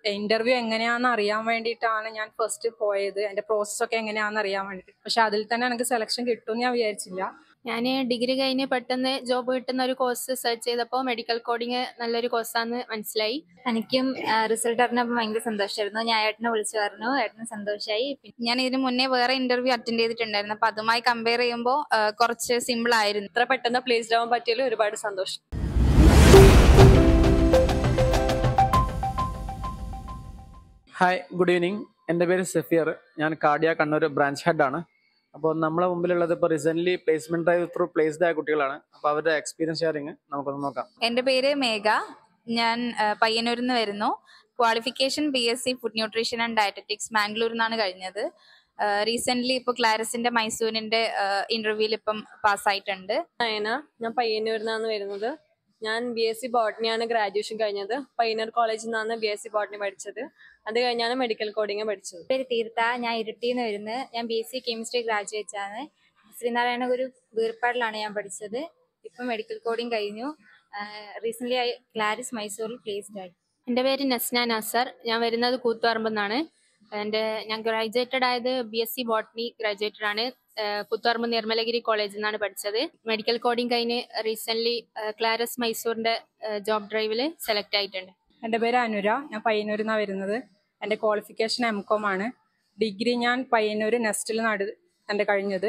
interview എങ്ങനെയാണെന്ന് അറിയാൻ വേണ്ടിയിട്ടാണ് ഞാൻ ഫസ്റ്റ് പോയത് എന്റെ പ്രോസസ് ഒക്കെ എങ്ങനെയാണെന്ന് അറിയാൻ വേണ്ടിയിട്ട് പക്ഷെ അതിൽ തന്നെ എനിക്ക് സെലക്ഷൻ കിട്ടുമെന്ന് ഞാൻ വിചാരിച്ചില്ല ഞാൻ ഡിഗ്രി കഴിഞ്ഞ് പെട്ടെന്ന് ജോബ് കിട്ടുന്ന ഒരു കോഴ്സ് സെർച്ച് ചെയ്തപ്പോൾ മെഡിക്കൽ കോഡിങ് നല്ലൊരു കോഴ്സാന്ന് മനസ്സിലായി എനിക്കും റിസൾട്ട് അറിഞ്ഞപ്പോൾ ഭയങ്കര സന്തോഷമായിരുന്നു ഞാൻ ഏട്ടനെ വിളിച്ചു പറഞ്ഞു ഏട്ടന് സന്തോഷമായി ഞാൻ ഇതിന് മുന്നേ വേറെ ഇന്റർവ്യൂ അറ്റൻഡ് ചെയ്തിട്ടുണ്ടായിരുന്നു അപ്പൊ അതുമായി കമ്പയർ ചെയ്യുമ്പോൾ കുറച്ച് സിമ്പിൾ ആയിരുന്നു ഇത്ര പെട്ടെന്ന് പ്ലേസ്ഡ് ആവാൻ പറ്റിയതിൽ ഒരുപാട് സന്തോഷം ഹായ് ഗുഡ് ഈവനിങ് എൻ്റെ പേര് സഫിയർ ഞാൻ കാർഡിയ കണ്ണൂർ ബ്രാഞ്ച് ഹെഡാണ് അപ്പോൾ നമ്മളെ മുമ്പിലുള്ളത് ഇപ്പോൾ recently placement drive through placed ആയ കുട്ടികളാണ് അപ്പോൾ അവരുടെ എക്സ്പീരിയൻസ് ഷെയറിങ് നമുക്കൊന്ന് നോക്കാം എൻ്റെ പേര് മേഘ ഞാൻ ആ, പയ്യന്നൂരിൽ നിന്ന് വരുന്നു qualification B S C food nutrition and dietetics മാംഗ്ലൂരിൽ നിന്നാണ് കഴിഞ്ഞത് റീസെന്റ് ഇപ്പോൾ ക്ലാരസിന്റെ മൈസൂരിന്റെ ഇന്റർവ്യൂവിൽ ഇപ്പം പാസ്സായിട്ടുണ്ട് നയന ഞാൻ പയ്യന്നൂരിൽ നിന്നാണ് വരുന്നത് ഞാൻ ബി എസ് സി ബോട്ടണിയാണ് ഗ്രാജുവേഷൻ കഴിഞ്ഞത് പയ്യന്നൂർ കോളേജിൽ നിന്നാണ് ബി എസ് സി ബോട്ടണി പഠിച്ചത് അത് കഴിഞ്ഞാണ് മെഡിക്കൽ കോഡിങ് പഠിച്ചത് പേര് തീർത്ത ഞാൻ ഇരുട്ടിയിൽ നിന്ന് വരുന്നത് ഞാൻ B S C chemistry graduate ആണ് ശ്രീനാരായണ ഗുരു വീർപ്പാടിലാണ് ഞാൻ പഠിച്ചത് ഇപ്പം മെഡിക്കൽ കോഡിങ് കഴിഞ്ഞു റീസെന്റ് ആയി ക്ലാരിസ് മൈസൂരിൽ പ്ലേസ്ഡ് ആയി എൻ്റെ പേര് നസ്ന നാസർ ഞാൻ വരുന്നത് കൂത്തുപറമ്പെന്നാണ് എൻ്റെ ഞാൻ ഗ്രാജുവേറ്റഡ് ആയത് B S C botany graduated ആണ് ഏഹ് പുത്തുപറമ്പ് നിർമ്മലഗിരി കോളേജിൽ നിന്നാണ് പഠിച്ചത് മെഡിക്കൽ കോഡിങ് കഴിഞ്ഞ് റീസെന്റ് ക്ലാരസ് മൈസൂറിന്റെ ജോബ് ഡ്രൈവിൽ സെലക്ട് ആയിട്ടുണ്ട് എൻ്റെ പേര് അനുര ഞാൻ പയ്യന്നൂരിൽ നിന്നാണ് വരുന്നത് എൻ്റെ ക്വാളിഫിക്കേഷൻ എം കോം ആണ് ഡിഗ്രി ഞാൻ പയ്യന്നൂർ നെസ്റ്റിൽ നട എൻ്റെ കഴിഞ്ഞത്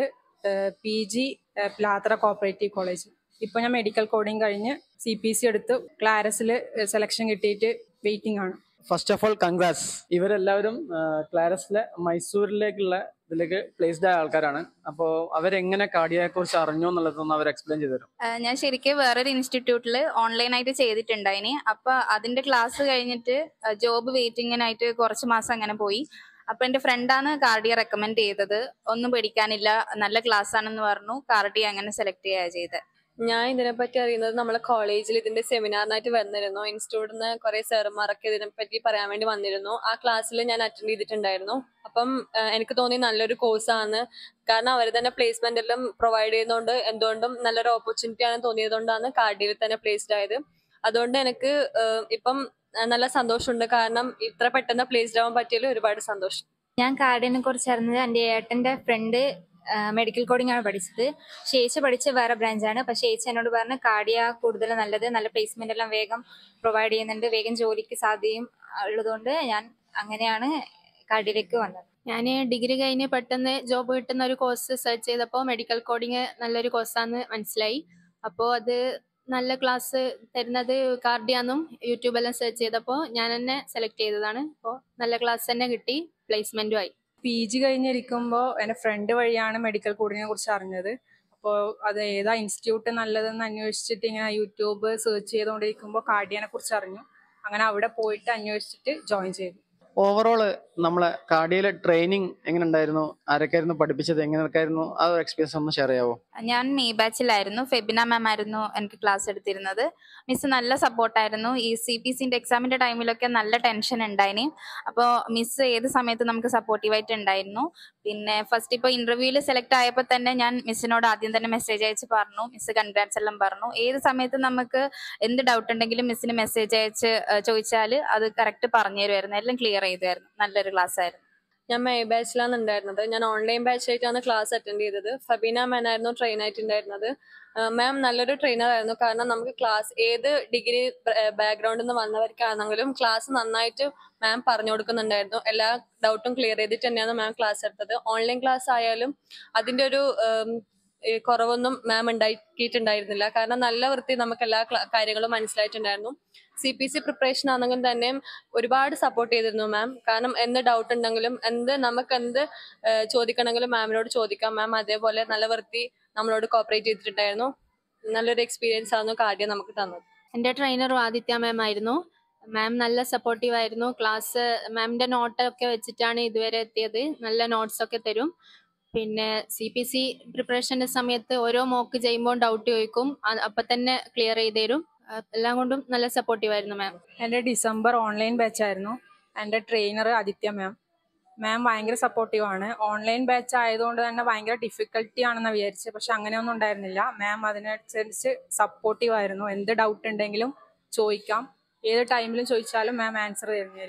P G Pilathara cooperative college ഇപ്പോൾ ഞാൻ മെഡിക്കൽ കോഡിങ് കഴിഞ്ഞ് സി പി സി എടുത്ത് ക്ലാരസിൽ സെലക്ഷൻ കിട്ടിയിട്ട് വെയിറ്റിംഗ് ആണ് ഫസ്റ്റ് ഓഫ് ഓൾ കൺഗ്രാറ്റ്സ് ഇവരെല്ലാവരും ക്ലാരസിലെ മൈസൂരിലേക്കുള്ള ഇതിലേക്ക് പ്ലേസ്ഡ് ആയ ആൾക്കാരാണ് അപ്പോൾ അവരെങ്ങനെ കാർഡിയയെ കുറിച്ച് അറിഞ്ഞു എന്നുള്ളതൊന്ന് അവർ എക്സ്പ്ലെയിൻ ചെയ്തു തരും ആ, ഞാൻ ശരിക്കും വേറൊരു ഇൻസ്റ്റിറ്റ്യൂട്ടിൽ ഓൺലൈനായിട്ട് ചെയ്തിട്ടുണ്ടായിനി അപ്പൊ അതിന്റെ ക്ലാസ് കഴിഞ്ഞിട്ട് ജോബ് വെയിറ്റിങ്ങിനായിട്ട് കുറച്ച് മാസം അങ്ങനെ പോയി അപ്പൊ എന്റെ ഫ്രണ്ടാണ് കാർഡിയ റെക്കമെൻഡ് ചെയ്തത് ഒന്നും പേടിക്കാനില്ല നല്ല ക്ലാസ് ആണെന്ന് പറഞ്ഞു കാർഡിയ അങ്ങനെ സെലക്ട് ചെയ്യുക ചെയ്തത് ഞാൻ ഇതിനെപ്പറ്റി അറിയുന്നത് നമ്മളെ കോളേജിൽ ഇതിന്റെ സെമിനാറിനായിട്ട് വന്നിരുന്നു ഇൻസ്റ്റിറ്റ്യൂട്ടിൽ നിന്ന് കുറെ സാറുമാരൊക്കെ ഇതിനെപ്പറ്റി പറയാൻ വേണ്ടി വന്നിരുന്നു ആ ക്ലാസ്സിൽ ഞാൻ അറ്റൻഡ് ചെയ്തിട്ടുണ്ടായിരുന്നു അപ്പം ആ, എനിക്ക് തോന്നി നല്ലൊരു കോഴ്സാണ് കാരണം അവർ തന്നെ പ്ലേസ്മെന്റ് എല്ലാം പ്രൊവൈഡ് ചെയ്യുന്നതുകൊണ്ട് എന്തുകൊണ്ടും നല്ലൊരു ഓപ്പർച്യൂണിറ്റി ആണ് തോന്നിയതുകൊണ്ടാണ് കാർഡിയിൽ തന്നെ പ്ലേസ്ഡ് ആയത് അതുകൊണ്ട് എനിക്ക് ആ, ഇപ്പം ആ, നല്ല സന്തോഷമുണ്ട് കാരണം ഇത്ര പെട്ടെന്ന് പ്ലേസ്ഡ് ആവാൻ പറ്റിയതിൽ ഒരുപാട് സന്തോഷം ഞാൻ കാർഡിനെ കുറിച്ച് അറിഞ്ഞത് എൻ്റെ ഏട്ടൻ്റെ ഫ്രണ്ട് മെഡിക്കൽ കോഡിംഗ് ആണ് പഠിച്ചത് പക്ഷേ ഏച്ചി പഠിച്ച വേറെ ബ്രാഞ്ചാണ് പക്ഷേ ഏച്ചി എന്നോട് പറഞ്ഞു കാർഡിയ കൂടുതൽ നല്ലത് നല്ല പ്ലേസ്മെന്റ് എല്ലാം വേഗം പ്രൊവൈഡ് ചെയ്യുന്നുണ്ട് വേഗം ജോലിക്ക് സാധ്യതയും ഉള്ളതുകൊണ്ട് ഞാൻ അങ്ങനെയാണ് കാർഡിയയിലേക്ക് വന്നത് ഞാൻ ഡിഗ്രി കഴിഞ്ഞ് പെട്ടെന്ന് ജോബ് കിട്ടുന്ന ഒരു കോഴ്സ് സെർച്ച് ചെയ്തപ്പോൾ മെഡിക്കൽ കോഡിങ് നല്ലൊരു കോഴ്സാന്ന് മനസ്സിലായി അപ്പോൾ അത് നല്ല ക്ലാസ് തരുന്നത് കാർഡിയാന്നും യൂട്യൂബെല്ലാം സെർച്ച് ചെയ്തപ്പോൾ ഞാൻ തന്നെ സെലക്ട് ചെയ്തതാണ് അപ്പോൾ നല്ല ക്ലാസ് തന്നെ കിട്ടി പ്ലേസ്മെന്റും ആയി പി ജി കഴിഞ്ഞിരിക്കുമ്പോൾ എൻ്റെ ഫ്രണ്ട് വഴിയാണ് മെഡിക്കൽ കോഡിനെ കുറിച്ച് അറിഞ്ഞത് അപ്പോൾ അത് ഏതാ ഇൻസ്റ്റിറ്റ്യൂട്ട് നല്ലതെന്ന് അന്വേഷിച്ചിട്ട് ഇങ്ങനെ യൂട്യൂബ് സെർച്ച് ചെയ്തുകൊണ്ടിരിക്കുമ്പോൾ കാർഡിയനെ കുറിച്ച് അറിഞ്ഞു അങ്ങനെ അവിടെ പോയിട്ട് അന്വേഷിച്ചിട്ട് ജോയിൻ ചെയ്തു ഓവറോൾ നമ്മളെ കാർഡിയയിലെ ട്രെയിനിങ് എങ്ങനെ ഉണ്ടായിരുന്നു ആരൊക്കെയായിരുന്നു പഠിപ്പിച്ചത് എങ്ങനെയൊക്കെയായിരുന്നു ആ ഒരു എക്സ്പീരിയൻസ് ഒന്ന് ഷെയർ ചെയ്യാവോ ഞാൻ മേ ബാച്ചിലായിരുന്നു ഫെബിന മാം ആയിരുന്നു എനിക്ക് ക്ലാസ് എടുത്തിരുന്നത് മിസ് നല്ല സപ്പോർട്ടായിരുന്നു ഈ സി പി സിന്റെ എക്സാമിന്റെ ടൈമിലൊക്കെ നല്ല ടെൻഷൻ ഉണ്ടായിനി അപ്പോൾ മിസ് ഏത് സമയത്തും നമുക്ക് സപ്പോർട്ടീവായിട്ട് ഉണ്ടായിരുന്നു പിന്നെ ഫസ്റ്റ് ഇപ്പോൾ ഇന്റർവ്യൂവിൽ സെലക്ട് ആയപ്പോൾ തന്നെ ഞാൻ മിസ്സിനോട് ആദ്യം തന്നെ മെസ്സേജ് അയച്ച് പറഞ്ഞു മിസ് കൺഗ്രാറ്റ്സ് എല്ലാം പറഞ്ഞു ഏത് സമയത്തും നമുക്ക് എന്ത് ഡൗട്ട് ഉണ്ടെങ്കിലും മിസ്സിന് മെസ്സേജ് അയച്ച് ചോദിച്ചാൽ അത് കറക്റ്റ് പറഞ്ഞു തരുമായിരുന്നു എല്ലാം ക്ലിയർ ചെയ്തുമായിരുന്നു നല്ലൊരു ക്ലാസ് ആയിരുന്നു ഞാൻ മേ ബാച്ചിലാണ് ഉണ്ടായിരുന്നത് ഞാൻ ഓൺലൈൻ ബാച്ച് ആയിട്ടാണ് ക്ലാസ് അറ്റൻഡ് ചെയ്തത് ഫബീന മാൻ ആയിരുന്നു ട്രെയിൻ ആയിട്ടുണ്ടായിരുന്നത് മാം നല്ലൊരു ട്രെയിനർ ആയിരുന്നു കാരണം നമുക്ക് ക്ലാസ് ഏത് ഡിഗ്രി ബാക്ക്ഗ്രൗണ്ടിൽ നിന്ന് വന്നവർക്കാണെങ്കിലും ക്ലാസ് നന്നായിട്ട് മാം പറഞ്ഞു കൊടുക്കുന്നുണ്ടായിരുന്നു എല്ലാ ഡൗട്ടും ക്ലിയർ ചെയ്തിട്ട് തന്നെയാണ് മാം ക്ലാസ് എടുത്തത് ഓൺലൈൻ ക്ലാസ് ആയാലും അതിന്റെ ഒരു ഉം, ഈ കുറവൊന്നും മാം ഉണ്ടാക്കിയിട്ടുണ്ടായിരുന്നില്ല കാരണം നല്ല വൃത്തി നമുക്ക് എല്ലാ ക്ല- കാര്യങ്ങളും മനസ്സിലായിട്ടുണ്ടായിരുന്നു സി പി സി പ്രിപ്പറേഷൻ ആണെങ്കിൽ തന്നെ ഒരുപാട് സപ്പോർട്ട് ചെയ്തിരുന്നു മാം കാരണം എന്ത് ഡൗട്ട് ഉണ്ടെങ്കിലും എന്ത് നമുക്ക് എന്ത് ഏഹ്, ചോദിക്കണമെങ്കിലും മാമിനോട് ചോദിക്കാം മാം അതേപോലെ നല്ല വൃത്തി നമ്മളോട് കോപ്പറേറ്റ് ചെയ്തിട്ടുണ്ടായിരുന്നു നല്ലൊരു എക്സ്പീരിയൻസ് ആയിരുന്നു കാര്യം നമുക്ക് തന്നത് എൻ്റെ ട്രെയിനർ ആദിത്യ മാം ആയിരുന്നു മാം നല്ല സപ്പോർട്ടീവ് ആയിരുന്നു ക്ലാസ് മാമിന്റെ നോട്ടൊക്കെ വെച്ചിട്ടാണ് ഇതുവരെ എത്തിയത് നല്ല നോട്ട്സ് ഒക്കെ തരും പിന്നെ സി പി സി പ്രിപ്പറേഷന്റെ സമയത്ത് ഓരോ മോക്ക് ചെയ്യുമ്പോൾ ഡൗട്ട് ചോദിക്കും അ- അപ്പൊ തന്നെ ക്ലിയർ ചെയ്ത് തരും അഹ് എല്ലാം കൊണ്ടും നല്ല സപ്പോർട്ടീവ് ആയിരുന്നു മാം എൻ്റെ ഡിസംബർ ഓൺലൈൻ ബാച്ച് ആയിരുന്നു എൻ്റെ ട്രെയിനർ ആദിത്യ മാം മാം ഭയങ്കര സപ്പോർട്ടീവ് ആണ് ഓൺലൈൻ ബാച്ച് ആയതുകൊണ്ട് തന്നെ ഭയങ്കര ഡിഫിക്കൽട്ടി ആണെന്ന് വിചാരിച്ചു പക്ഷെ അങ്ങനെയൊന്നും ഉണ്ടായിരുന്നില്ല മാം അതിനനുസരിച്ച് സപ്പോർട്ടീവ് ആയിരുന്നു എന്ത് ഡൗട്ട് ഉണ്ടെങ്കിലും ചോദിക്കാം ഏത് ടൈമിലും ചോദിച്ചാലും മാം ആൻസർ തരുന്നതായിരിക്കും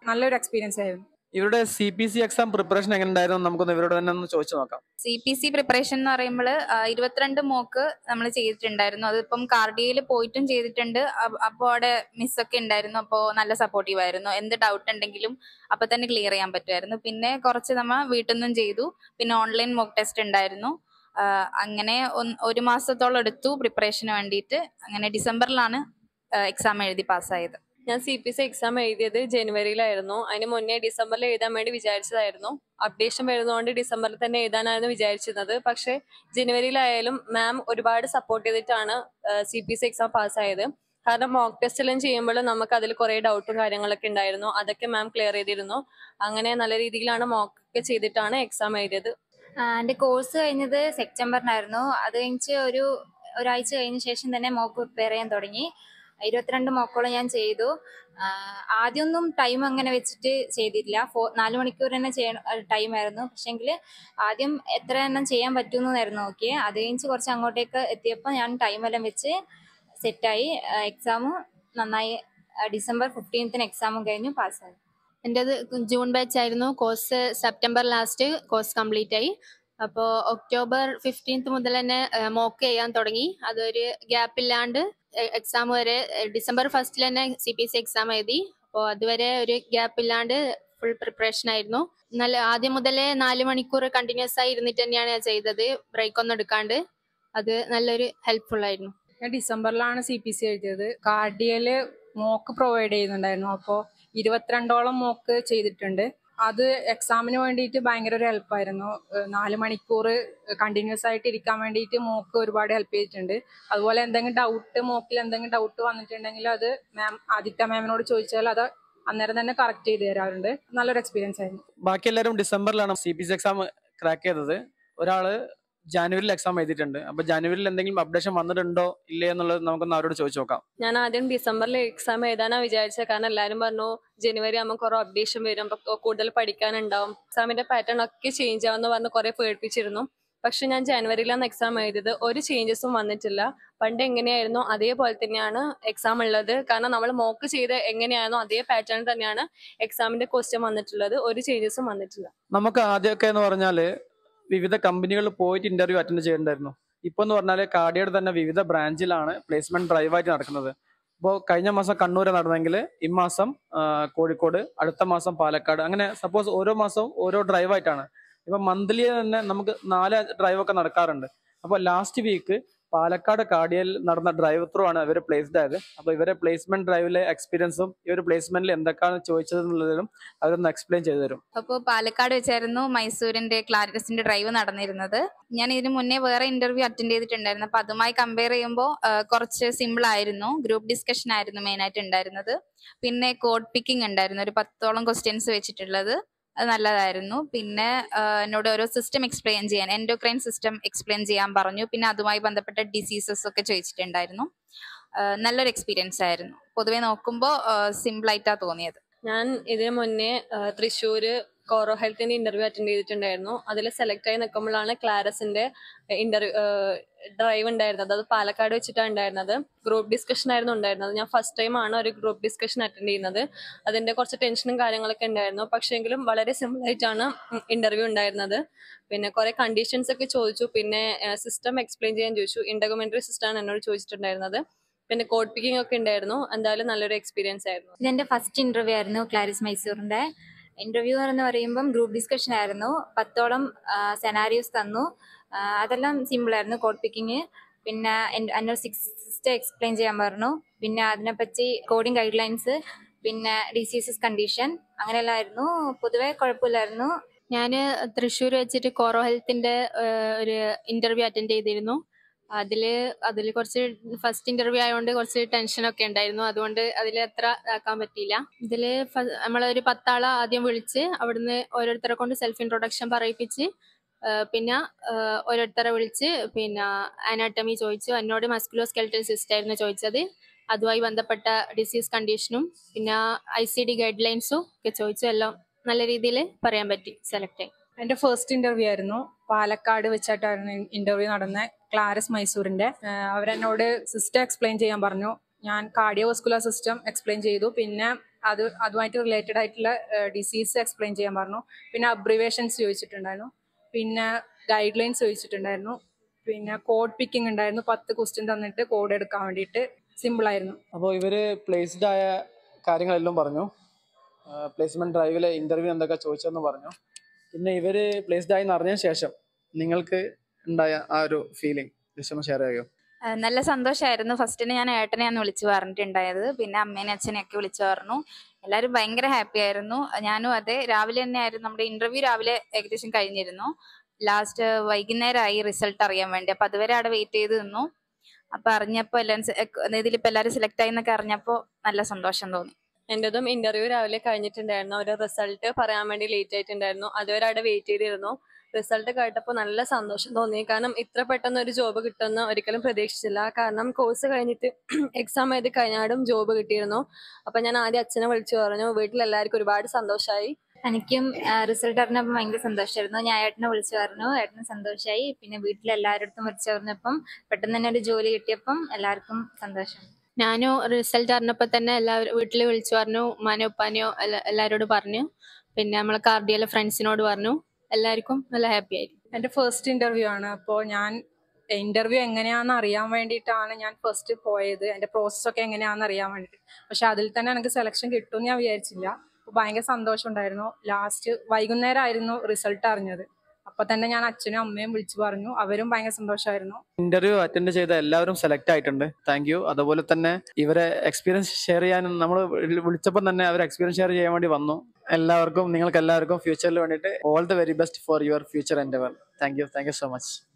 നല്ലൊരു എക്സ്പീരിയൻസ് ആയിരുന്നു ഇവരുടെ C P C exam preparation എങ്ങനെ ഉണ്ടായിരുന്നു നമുക്കൊന്ന് ഇവരോട് തന്നെ ഒന്ന് ചോദിച്ചു നോക്കാം സി പി സി പ്രിപ്പറേഷൻ എന്ന് പറയുമ്പോൾ ഇരുപത്തിരണ്ട് മോക്ക് നമ്മൾ ചെയ്തിട്ടുണ്ടായിരുന്നു അതിപ്പം കാർഡിയയിൽ പോയിട്ടും ചെയ്തിട്ടുണ്ട് അപ്പോൾ അവിടെ മിസ്സൊക്കെ ഉണ്ടായിരുന്നു അപ്പോൾ നല്ല സപ്പോർട്ടീവ് ആയിരുന്നു എന്ത് ഡൗട്ട് ഉണ്ടെങ്കിലും അപ്പോൾ തന്നെ ക്ലിയർ ചെയ്യാൻ പറ്റുമായിരുന്നു പിന്നെ കുറച്ച് നമ്മൾ വീട്ടിൽ നിന്നും ചെയ്തു പിന്നെ ഓൺലൈൻ മോക്ക് ടെസ്റ്റ് ഉണ്ടായിരുന്നു ആ, അങ്ങനെ ഒന്ന് ഒരു മാസത്തോളം എടുത്തു പ്രിപ്പറേഷന് വേണ്ടിയിട്ട് അങ്ങനെ ഡിസംബറിലാണ് എക്സാം എഴുതി പാസ്സായത് ഞാൻ സി പി സി എക്സാം എഴുതിയത് ജനുവരിയിലായിരുന്നു അതിന് മുന്നേ ഡിസംബറിൽ എഴുതാൻ വേണ്ടി വിചാരിച്ചതായിരുന്നു അപ്ഡേഷൻ വരുന്നതുകൊണ്ട് ഡിസംബറിൽ തന്നെ എഴുതാനായിരുന്നു വിചാരിച്ചിരുന്നത് പക്ഷേ ജനുവരിയിലായാലും മാം ഒരുപാട് സപ്പോർട്ട് ചെയ്തിട്ടാണ് സി പി സി എക്സാം പാസ്സായത് കാരണം മോക്ക് ടെസ്റ്റ് എല്ലാം ചെയ്യുമ്പോൾ നമുക്ക് അതിൽ കുറേ ഡൗട്ടും കാര്യങ്ങളൊക്കെ ഉണ്ടായിരുന്നു അതൊക്കെ മാം ക്ലിയർ ചെയ്തിരുന്നു അങ്ങനെ നല്ല രീതിയിലാണ് മോക്ക് ഒക്കെ ചെയ്തിട്ടാണ് എക്സാം എഴുതിയത് എൻ്റെ കോഴ്സ് കഴിഞ്ഞത് സെപ്റ്റംബറിനായിരുന്നു അത് കഴിഞ്ഞ് ഒരു ഒരാഴ്ച കഴിഞ്ഞ ശേഷം തന്നെ മോക്ക് പ്രിപ്പയർ ചെയ്യാൻ തുടങ്ങി ഇരുപത്തിരണ്ട് മോക്കോളം ഞാൻ ചെയ്തു ആഹ് ആദ്യമൊന്നും ടൈം അങ്ങനെ വെച്ചിട്ട് ചെയ്തിട്ടില്ല ഫോ നാല് മണിക്കൂർ തന്നെ ചെയ്യണ ടൈമായിരുന്നു പക്ഷെങ്കിൽ ആദ്യം എത്ര എണ്ണം ചെയ്യാൻ പറ്റുമെന്നായിരുന്നു നോക്കിയത് അത് കഴിഞ്ഞ് കുറച്ച് അങ്ങോട്ടേക്ക് എത്തിയപ്പോൾ ഞാൻ ടൈമെല്ലാം വെച്ച് സെറ്റായി എക്സാമും നന്നായി ആ, ഡിസംബർ ഫിഫ്റ്റീൻത്തിന് എക്സാമും കഴിഞ്ഞു പാസ്സായി എൻ്റെത് ജൂൺ ബാച്ച് ആയിരുന്നു course September last course complete ആയി അപ്പോൾ ഒക്ടോബർ ഫിഫ്റ്റീൻത്ത് മുതൽ തന്നെ മോക്ക് ചെയ്യാൻ തുടങ്ങി അതൊരു ഗ്യാപ്പ് ഇല്ലാണ്ട് എക്സാം വരെ ഏഹ് ഡിസംബർ ഫസ്റ്റിൽ തന്നെ സി പി സി എക്സാം എഴുതി അപ്പോൾ അതുവരെ ഒരു ഗ്യാപ്പ് ഇല്ലാണ്ട് ഫുൾ പ്രിപ്പറേഷൻ ആയിരുന്നു നല്ല ആദ്യം മുതലേ നാല് മണിക്കൂർ കണ്ടിന്യൂസ് ആയി ഇരുന്നിട്ട് തന്നെയാണ് ഞാൻ ചെയ്തത് ബ്രേക്ക് ഒന്നും എടുക്കാണ്ട് അത് നല്ലൊരു ഹെൽപ്ഫുൾ ആയിരുന്നു ഞാൻ ഡിസംബറിലാണ് സി പി സി എഴുതിയത് കാർഡിയല് മോക്ക് പ്രൊവൈഡ് ചെയ്യുന്നുണ്ടായിരുന്നു അപ്പോൾ ഇരുപത്തിരണ്ടോളം മോക്ക് ചെയ്തിട്ടുണ്ട് അത് എക്സാമിന് വേണ്ടിയിട്ട് ഭയങ്കര ഒരു ഹെൽപ്പായിരുന്നു നാല് മണിക്കൂർ കണ്ടിന്യൂസ് ആയിട്ട് ഇരിക്കാൻ വേണ്ടിയിട്ട് മോക്ക് ഒരുപാട് ഹെൽപ്പ് ചെയ്തിട്ടുണ്ട് അതുപോലെ എന്തെങ്കിലും ഡൗട്ട് മോക്കിൽ എന്തെങ്കിലും ഡൗട്ട് വന്നിട്ടുണ്ടെങ്കിൽ അത് മാം ആദിത്യ മാമിനോട് ചോദിച്ചാൽ അത് അന്നേരം തന്നെ കറക്റ്റ് ചെയ്ത് തരാറുണ്ട് നല്ലൊരു എക്സ്പീരിയൻസ് ആയിരുന്നു ബാക്കി എല്ലാവരും ഡിസംബറിലാണ് C P C exam crack ചെയ്തത് ഒരാള് ജാനുവരിയിൽ എക്സാം എഴുതിയിട്ടുണ്ട് അപ്പൊ ജാനുവരിയിൽ എന്തെങ്കിലും അപ്ഡേഷൻ വന്നിട്ടുണ്ടോ ഇല്ലേ എന്നുള്ളത് നമുക്കൊന്ന് അവരോട് ചോദിച്ചു നോക്കാം ഞാൻ ആദ്യം ഡിസംബറിൽ എക്സാം എഴുതാനാ വിചാരിച്ചത് കാരണം എല്ലാവരും പറഞ്ഞു ജനുവരി ആകുമ്പോൾ കുറെ അപ്ഡേഷൻ വരും അപ്പൊ കൂടുതൽ പഠിക്കാനുണ്ടാവും എക്സാമിന്റെ പാറ്റേൺ ഒക്കെ ചേഞ്ച് ആവുമെന്ന് പറഞ്ഞ് കുറെ പേടിപ്പിച്ചിരുന്നു പക്ഷെ ഞാൻ ജനുവരിയിലാണ് എക്സാം എഴുതിയത് ഒരു ചേഞ്ചസും വന്നിട്ടില്ല പണ്ട് എങ്ങനെയായിരുന്നു അതേപോലെ തന്നെയാണ് എക്സാം ഉള്ളത് കാരണം നമ്മൾ മോക്ക് ചെയ്ത് എങ്ങനെയായിരുന്നോ അതേ പാറ്റേൺ തന്നെയാണ് എക്സാമിന്റെ ക്വസ്റ്റ്യൻ വന്നിട്ടുള്ളത് ഒരു ചേഞ്ചസും വന്നിട്ടില്ല നമുക്ക് ആദ്യമൊക്കെ എന്ന് പറഞ്ഞാല് വിവിധ കമ്പനികളിൽ പോയിട്ട് ഇന്റർവ്യൂ അറ്റൻഡ് ചെയ്യണ്ടായിരുന്നു ഇപ്പൊ എന്ന് പറഞ്ഞാല് കാർഡിയുടെ തന്നെ വിവിധ ബ്രാഞ്ചിലാണ് പ്ലേസ്മെന്റ് ഡ്രൈവായിട്ട് നടക്കുന്നത് ഇപ്പോൾ കഴിഞ്ഞ മാസം കണ്ണൂര് നടന്നെങ്കിൽ ഇമാസം ആ, കോഴിക്കോട് അടുത്ത മാസം പാലക്കാട് അങ്ങനെ സപ്പോസ് ഓരോ മാസവും ഓരോ ഡ്രൈവായിട്ടാണ് ഇപ്പൊ മന്ത്ലി തന്നെ നമുക്ക് നാല് ഡ്രൈവ് ഒക്കെ നടക്കാറുണ്ട് അപ്പോൾ ലാസ്റ്റ് വീക്ക് പാലക്കാട് കാർഡിയയിൽ നടന്ന ഡ്രൈവ് ത്രൂ ആണ് ഇവർ പ്ലേസ്ഡ് ആയത് അപ്പോൾ ഇവരെ പ്ലേസ്മെന്റ് ഡ്രൈവിലെ എക്സ്പീരിയൻസും ഇവർ പ്ലേസ്മെന്റിൽ എന്തൊക്കെയാണ് ചോദിച്ചത് എന്നുള്ളതിലും അവരൊന്ന് എക്സ്പ്ലെയിൻ ചെയ്തു തരും അപ്പോൾ പാലക്കാട് വെച്ചായിരുന്നു മൈസൂരിന്റെ ക്ലാരിറ്റസിന്റെ ഡ്രൈവ് നടന്നിരുന്നത് ഞാൻ ഇതിന് മുന്നേ വേറെ ഇന്റർവ്യൂ അറ്റൻഡ് ചെയ്തിട്ടുണ്ടായിരുന്നു അപ്പൊ അതുമായി കമ്പയർ ചെയ്യുമ്പോൾ കുറച്ച് സിമ്പിൾ ആയിരുന്നു ഗ്രൂപ്പ് ഡിസ്കഷൻ ആയിരുന്നു മെയിൻ ആയിട്ട് ഉണ്ടായിരുന്നത് പിന്നെ കോഡ് പിക്കിംഗ് ഉണ്ടായിരുന്നു ഒരു പത്തോളം ക്വസ്റ്റ്യൻസ് വെച്ചിട്ടുള്ളത് അത് നല്ലതായിരുന്നു പിന്നെ ആ, എന്നോട് ഓരോ സിസ്റ്റം എക്സ്പ്ലെയിൻ ചെയ്യാൻ എൻഡോക്രൈൻ സിസ്റ്റം എക്സ്പ്ലെയിൻ ചെയ്യാൻ പറഞ്ഞു പിന്നെ അതുമായി ബന്ധപ്പെട്ട ഡിസീസസ് ഒക്കെ ചോദിച്ചിട്ടുണ്ടായിരുന്നു ആ, നല്ലൊരു എക്സ്പീരിയൻസ് ആയിരുന്നു പൊതുവെ നോക്കുമ്പോൾ സിമ്പിൾ ആയിട്ടാണ് തോന്നിയത് ഞാൻ ഇതിനു മുന്നേ ആ, തൃശ്ശൂര് കോറോ ഹെൽത്തിന്റെ ഇന്റർവ്യൂ അറ്റൻഡ് ചെയ്തിട്ടുണ്ടായിരുന്നു അതിൽ സെലക്ട് ആയി നിൽക്കുമ്പോഴാണ് ക്ലാരസിന്റെ ഇന്റർവ്യൂ ഡ്രൈവ് ഉണ്ടായിരുന്നത് അത് പാലക്കാട് വെച്ചിട്ടാണ് ഉണ്ടായിരുന്നത് ഗ്രൂപ്പ് ഡിസ്കഷൻ ആയിരുന്നു ഉണ്ടായിരുന്നത് ഞാൻ ഫസ്റ്റ് ടൈം ആണ് ഒരു ഗ്രൂപ്പ് ഡിസ്കഷൻ അറ്റൻഡ് ചെയ്യുന്നത് അതിന്റെ കുറച്ച് ടെൻഷനും കാര്യങ്ങളൊക്കെ ഉണ്ടായിരുന്നു പക്ഷേങ്കിലും വളരെ സിമ്പിൾ ആയിട്ടാണ് ഇന്റർവ്യൂ ഉണ്ടായിരുന്നത് പിന്നെ കുറെ കണ്ടീഷൻസ് ഒക്കെ ചോദിച്ചു പിന്നെ സിസ്റ്റം എക്സ്പ്ലെയിൻ ചെയ്യാൻ ചോദിച്ചു ഇൻഡോക്യുമെന്ററി സിസ്റ്റം ആണ് എന്നോട് ചോദിച്ചിട്ടുണ്ടായിരുന്നത് പിന്നെ കോഡ് പിക്കിംഗ് ഒക്കെ ഉണ്ടായിരുന്നു എന്തായാലും നല്ലൊരു എക്സ്പീരിയൻസ് ആയിരുന്നു ഇതെന്റെ ഫസ്റ്റ് ഇന്റർവ്യൂ ആയിരുന്നു ക്ലാരിസ് മൈസൂറിന്റെ ഇന്റർവ്യൂ എന്ന് പറയുമ്പം ഗ്രൂപ്പ് ഡിസ്കഷൻ ആയിരുന്നു പത്തോളം സെനാരിയോസ് തന്നു ആ, അതെല്ലാം സിമ്പിൾ ആയിരുന്നു കോഡ് പിക്കിങ് പിന്നെ അന്നോട് സിക്സ് സിസ്റ്റം എക്സ്പ്ലെയിൻ ചെയ്യാൻ പറഞ്ഞു പിന്നെ അതിനെപ്പറ്റി കോഡിംഗ് ഗൈഡ് ലൈൻസ് പിന്നെ ഡിസീസസ് കണ്ടീഷൻ അങ്ങനെയെല്ലാം ആയിരുന്നു പൊതുവെ കുഴപ്പമില്ലായിരുന്നു ഞാൻ തൃശ്ശൂർ വെച്ചിട്ട് കോറോ ഹെൽത്തിന്റെ ഏഹ്, ഒരു ഇന്റർവ്യൂ അറ്റൻഡ് ചെയ്തിരുന്നു അതില് അതിൽ കുറച്ച് ഫസ്റ്റ് ഇന്റർവ്യൂ ആയതുകൊണ്ട് കുറച്ച് ടെൻഷനൊക്കെ ഉണ്ടായിരുന്നു അതുകൊണ്ട് അതിൽ അത്ര ആക്കാൻ പറ്റിയില്ല ഇതില് നമ്മളൊരു പത്താളെ ആദ്യം വിളിച്ച് അവിടുന്ന് ഓരോരുത്തരെ കൊണ്ട് സെൽഫ് ഇൻട്രൊഡക്ഷൻ പറയിപ്പിച്ച് ഏഹ്, പിന്നെ ഏഹ്, ഓരോരുത്തരെ വിളിച്ച് പിന്നെ അനാട്ടമി ചോദിച്ചു എന്നോട് മസ്കുലോ സ്കെൽറ്റൽ സിസ്റ്റ് ആയിരുന്നു ചോദിച്ചത് അതുമായി ബന്ധപ്പെട്ട ഡിസീസ് കണ്ടീഷനും പിന്നെ ഐ സി ഡി ഗൈഡ് ലൈൻസും ഒക്കെ ചോദിച്ചു എല്ലാം നല്ല രീതിയിൽ പറയാൻ പറ്റി സെലക്ട് ആയി എൻ്റെ ഫസ്റ്റ് ഇന്റർവ്യൂ ആയിരുന്നു പാലക്കാട് വെച്ചിട്ടായിരുന്നു ഇന്റർവ്യൂ നടന്ന ക്ലാരസ് മൈസൂരിന്റെ ആഹ് അവരെന്നോട് സിസ്റ്റം എക്സ്പ്ലെയിൻ ചെയ്യാൻ പറഞ്ഞു ഞാൻ കാർഡിയോവസ്കുലർ സിസ്റ്റം എക്സ്പ്ലെയിൻ ചെയ്തു പിന്നെ അത് അതുമായിട്ട് റിലേറ്റഡ് ആയിട്ടുള്ള ഡിസീസ് എക്സ്പ്ലെയിൻ ചെയ്യാൻ പറഞ്ഞു പിന്നെ അബ്രിവേഷൻസ് ചോദിച്ചിട്ടുണ്ടായിരുന്നു പിന്നെ ഗൈഡ് ലൈൻസ് ചോദിച്ചിട്ടുണ്ടായിരുന്നു പിന്നെ കോഡ് പിക്കിംഗ് ഉണ്ടായിരുന്നു പത്ത് ക്വസ്റ്റ്യൻ തന്നിട്ട് കോഡ് എടുക്കാൻ വേണ്ടിയിട്ട് സിമ്പിൾ ആയിരുന്നു അപ്പോൾ ഇവര് പ്ലേസ്ഡ് ആയ കാര്യങ്ങളെല്ലാം പറഞ്ഞു പ്ലേസ്മെന്റ് ഡ്രൈവിലെ ഇന്റർവ്യൂ എന്തൊക്കെ ചോദിച്ചെന്ന് പറഞ്ഞു പിന്നെ ഇവര് പ്ലേസ്ഡ് ആയി എന്ന് അറിഞ്ഞ ശേഷം നിങ്ങൾക്ക് ഉണ്ടായ ആ ഒരു ഫീലിംഗ് ജസ്റ്റ് ഒന്ന് ഷെയർ ചെയ്യുമോ ആ, നല്ല സന്തോഷമായിരുന്നു ഫസ്റ്റിന് ഞാൻ ഏട്ടനെയാണ് വിളിച്ചു പറഞ്ഞിട്ടുണ്ടായത് പിന്നെ അമ്മേനെ അച്ഛനെയൊക്കെ വിളിച്ചു പറഞ്ഞു എല്ലാവരും ഭയങ്കര ഹാപ്പി ആയിരുന്നു ഞാനും അതെ രാവിലെ തന്നെ ആയിരുന്നു നമ്മുടെ ഇന്റർവ്യൂ രാവിലെ ഏകദേശം കഴിഞ്ഞിരുന്നു ലാസ്റ്റ് വൈകുന്നേരമായി റിസൾട്ട് അറിയാൻ വേണ്ടി അപ്പൊ അതുവരെ അവിടെ വെയിറ്റ് ചെയ്ത് നിന്നു അപ്പൊ അറിഞ്ഞപ്പോ എല്ലാവരും ഇതിലിപ്പോ എല്ലാവരും സെലക്ട് ആയി എന്നൊക്കെ അറിഞ്ഞപ്പോ നല്ല സന്തോഷം തോന്നി എൻ്റെതും ഇന്റർവ്യൂ രാവിലെ കഴിഞ്ഞിട്ടുണ്ടായിരുന്നു ഒരു റിസൾട്ട് പറയാൻ വേണ്ടി ലേറ്റ് ആയിട്ടുണ്ടായിരുന്നു അതുവരെ അവിടെ വെയിറ്റ് ചെയ്തിരുന്നു റിസൾട്ട് കേട്ടപ്പോൾ നല്ല സന്തോഷം തോന്നി കാരണം ഇത്ര പെട്ടെന്ന് ഒരു ജോബ് കിട്ടുമെന്ന് ഒരിക്കലും പ്രതീക്ഷിച്ചില്ല കാരണം കോഴ്സ് കഴിഞ്ഞിട്ട് എക്സാം എഴുതി കഴിഞ്ഞാടും ജോബ് കിട്ടിയിരുന്നു അപ്പൊ ഞാൻ ആദ്യം അച്ഛനെ വിളിച്ചു പറഞ്ഞു വീട്ടിലെല്ലാവർക്കും ഒരുപാട് സന്തോഷമായി എനിക്കും റിസൾട്ട് അറിഞ്ഞപ്പോൾ ഭയങ്കര സന്തോഷമായിരുന്നു ഞാൻ ഏട്ടനെ വിളിച്ചു പറഞ്ഞു ഏട്ടന് സന്തോഷമായി പിന്നെ വീട്ടിലെല്ലാവരുടെ വിളിച്ചു പറഞ്ഞപ്പം പെട്ടെന്ന് തന്നെ ഒരു ജോലി കിട്ടിയപ്പം എല്ലാവർക്കും സന്തോഷം ഞാനും റിസൾട്ട് അറിഞ്ഞപ്പോൾ തന്നെ എല്ലാവരും വീട്ടിൽ വിളിച്ചു പറഞ്ഞു ഉമ്മാനോ ഉപ്പാനെയോ എല്ലാ എല്ലാവരോടും പറഞ്ഞു പിന്നെ നമ്മളെ കാർഡിയയിലെ ഫ്രണ്ട്സിനോട് പറഞ്ഞു എല്ലാവർക്കും നല്ല ഹാപ്പി ആയിരുന്നു എൻ്റെ ഫസ്റ്റ് ഇന്റർവ്യൂ ആണ് അപ്പോൾ ഞാൻ ഇന്റർവ്യൂ എങ്ങനെയാണെന്ന് അറിയാൻ വേണ്ടിയിട്ടാണ് ഞാൻ ഫസ്റ്റ് പോയത് എൻ്റെ പ്രോസസ്സ് ഒക്കെ എങ്ങനെയാണെന്ന് അറിയാൻ വേണ്ടിയിട്ട് പക്ഷെ അതിൽ തന്നെ എനിക്ക് സെലക്ഷൻ കിട്ടുമെന്ന് ഞാൻ വിചാരിച്ചില്ല അപ്പോൾ ഭയങ്കര സന്തോഷം ഉണ്ടായിരുന്നു ലാസ്റ്റ് വൈകുന്നേരം ആയിരുന്നു റിസൾട്ട് അറിഞ്ഞത് അപ്പൊ തന്നെ ഞാൻ അച്ഛനും അമ്മയും വിളിച്ചു പറഞ്ഞു അവരും ഭയങ്കര സന്തോഷമായിരുന്നു ഇന്റർവ്യൂ അറ്റൻഡ് ചെയ്ത എല്ലാവരും സെലക്ട് ആയിട്ടുണ്ട് താങ്ക് യു അതുപോലെ തന്നെ ഇവരെ എക്സ്പീരിയൻസ് ഷെയർ ചെയ്യാനും നമ്മൾ വിളിച്ചപ്പോൾ തന്നെ അവർ എക്സ്പീരിയൻസ് ഷെയർ ചെയ്യാൻ വേണ്ടി വന്നു എല്ലാവർക്കും നിങ്ങൾക്ക് എല്ലാവർക്കും ഫ്യൂച്ചറിൽ വേണ്ടിയിട്ട് all the very best for your future endeavour thank you thank you so much